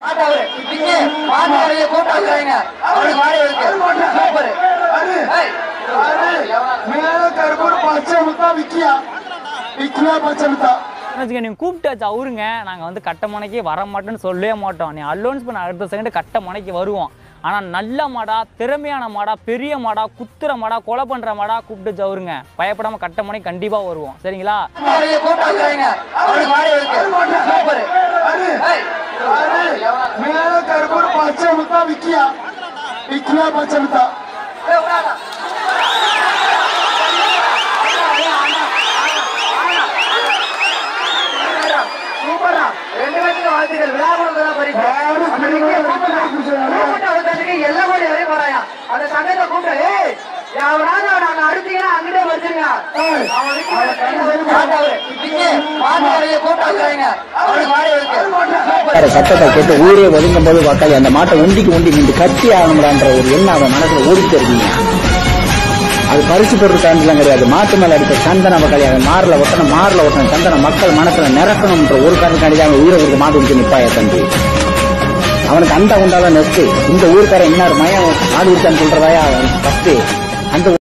மாட்டவரு இப்படியே மாட்டவரைய கூட்டம் வைக்கிறாங்க அவனுக்கு மாடி இருக்கு சூப்பர் ஏய், மேல கருப்பூர் பச்சை முத்தா விக்கியா விக்கியா பச்சை முத்தா வச்சுக்க நீங்க கூப்பிட்டாச்சு அவருங்க நாங்க வந்து கட்ட மனைக்கு வர மாட்டோம்னு சொல்லவே மாட்டோம் நீ அலோன்ஸ் பண்ண அடுத்த செகண்ட் கட்ட மனைக்கு வருவோம் ஆனா நல்ல மாடா திறமையான மாடா பெரிய மாடா குத்துற மாடா கொலை பண்ற மாடா கூப்பிட்டு அவருங்க பயப்படாம கட்ட மனைக்கு கண்டிப்பா வருவோம் சரிங்களா மாட்டவரைய கூட்டம் வைக்கிறாங்க அவனுக்கு மாடி இருக்கு சூப்பர் ஏய், மேல கருப்பூர் பச்சை முத்தா விக்கியா விக்கியா பச்சை முத்தா ஏய், விடாத. சூப்பரா ரெண்டு பேருக்கு வாழ்த்துக்கள் விழாக்குழந்தை பரிசு அந்த விக்கிய கூப்பிட்டு அவருக்கு எல்லாம் கூட வரையும் போறாயா அந்த சங்கத்தை கூப்பிட்டு ஏய் எவனாவது அவனை அங்க அடிச்சீங்கன்னா அங்கிட்டே வச்சிருங்க அவன் விக்கிய மாட்டவரு இப்படியே மாட்டவரைய கூட்டம் வைக்கிறாங்க அவனுக்கு மாடி இருக்கு சூப்பர் வேற சத்தத்தை கேட்டு ஊரே ஒதுங்கும் போது உக்காளி அந்த மாட்டை உண்டிக்கு உண்டி நின்று கத்தி ஆகணும்டான்ற ஒரு எண்ணம் அவன் மனசுல ஓடிட்டு இருக்கீங்க அது பரிசு பொருள் சார்ந்தெல்லாம் கிடையாது மாட்டு மேல அடித்த சந்தன மக்களை அவன் மாறல ஒட்டணும் மாறல ஒட்டணும் சந்தன மக்கள் மனசுல நிரப்பணும்ன்ற ஒரு காரணக்காண்டி அவன் உயிரை கொடுத்து மாடு விட்டு நிப்பாய தம்பி அவனுக்கு அந்த உண்டாதான் நெஸ்ட் இந்த ஊருக்காரன் இன்னார் மயம் மாடு விட்டான்னு சொல்றதாயா அவன் ஃபர்ஸ்ட் அந்த